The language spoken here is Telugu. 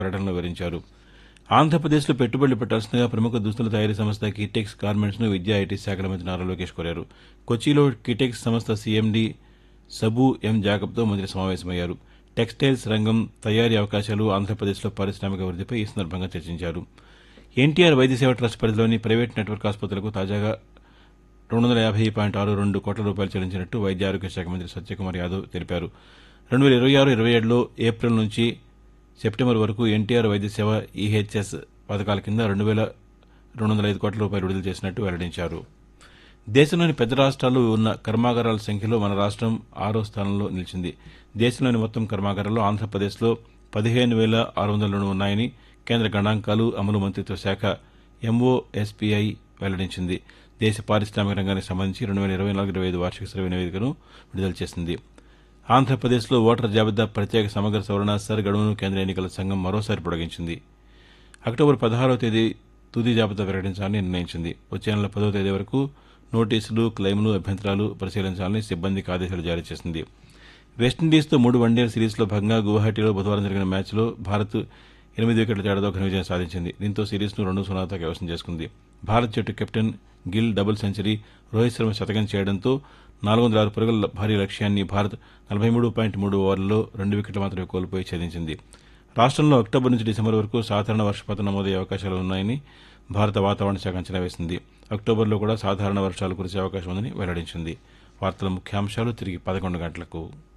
ప్రకటనలో వివరించారు ఆంధ్రప్రదేశ్లో పెట్టుబడులు పెట్టాల్సిందిగా ప్రముఖ దుస్తుల తయారీ సంస్థ కిటెక్స్ గార్మెంట్స్ను విద్యా ఐటీ శాఖల మంత్రి నారా లోకేష్ కోరారు కొచ్చిలో కిటెక్స్ సంస్థ సీఎండీ సబు ఎం జాకబ్తో మంత్రి సమావేశమయ్యారు టెక్స్టైల్స్ రంగం తయారీ అవకాశాలు ఆంధ్రప్రదేశ్లో పారిశ్రామిక వృద్దిపై ఈ సందర్భంగా చర్చించారు ఎన్టీఆర్ వైద్య సేవ ట్రస్ట్ పరిధిలోని ప్రైవేట్ నెట్వర్క్ ఆసుపత్రులకు తాజాగా రెండు వందల యాభై పాయింట్ ఆరు రెండు కోట్ల రూపాయలు చెల్లించినట్టు వైద్య ఆరోగ్య శాఖ మంత్రి సత్యకుమార్ యాదవ్ తెలిపారు రెండు వేల ఇరవై ఆరు ఇరవై ఏడులో ఏప్రిల్ నుంచి సెప్టెంబర్ వరకు ఎన్టీఆర్ వైద్య సేవ ఈహెచ్ఎస్ పథకాల కింద రెండు వేల రెండు వందల ఐదు కోట్ల రూపాయలు విడుదల చేసినట్టు వెల్లడించారు దేశంలోని పెద్ద రాష్ట్రాలు ఉన్న కర్మాగారాల సంఖ్యలో మన రాష్ట్రం ఆరో స్థానంలో నిలిచింది దేశంలోని మొత్తం కర్మాగారాల్లో ఆంధ్రప్రదేశ్లో పదిహేను వేల ఆరు వందల రెండు ఉన్నాయని కేంద్ర గణాంకాలు అమలు మంత్రిత్వ శాఖ ఎంఓఎస్పీఐ వెల్లడించింది దేశ పారిశ్రామిక రంగానికి సంబంధించి రెండు వేల ఇరవై నాలుగు ఇరవై ఐదు వార్షిక సర్వే నివేదికను విడుదల చేసింది ఆంధ్రప్రదేశ్లో ఓటర్ జాబితా ప్రత్యేక సమగ్ర సవరణ సర్ గడువును కేంద్ర ఎన్నికల సంఘం మరోసారి పొడిగించింది అక్టోబర్ పదహారవ తేదీ తుది జాబితా ప్రకటించాలని నిర్ణయించింది వచ్చే నెల పదవ తేదీ వరకు నోటీసులు క్లెయిమ్లు అభ్యంతరాలు పరిశీలించాలని సిబ్బందికి ఆదేశాలు జారీ చేసింది వెస్టిండీస్తో మూడు వన్డేల సిరీస్లో భాగంగా గువాహటిలో బుధవారం జరిగిన మ్యాచ్లో భారత్ ఎనిమిది వికెట్ల తేడాతో ఘన విజయం సాధించింది దీంతో సిరీస్ను రెండు సున్నాతో కైవసం చేసుకుంది భారత్ జట్టు captain Gill double century Rohit Sharma శతకం చేయడంతో నాలుగు వందల ఆరు పరుగుల భారీ లక్ష్యాన్ని భారత్ నలభై మూడు పాయింట్ మూడు ఓవర్లలో రెండు వికెట్లు మాత్రమే కోల్పోయి ఛేదించింది రాష్ట్రంలో అక్టోబర్ నుంచి డిసెంబర్ వరకు సాధారణ వర్షపాతం నమోదయ్యే అవకాశాలు ఉన్నాయని భారత వాతావరణ శాఖ అంచనా వేసింది అక్టోబర్లో కూడా సాధారణ వర్షాలు కురిసే అవకాశం ఉందని వెల్లడించింది వార్తల ముఖ్యాంశాలు తిరిగి పదకొండు గంటలకు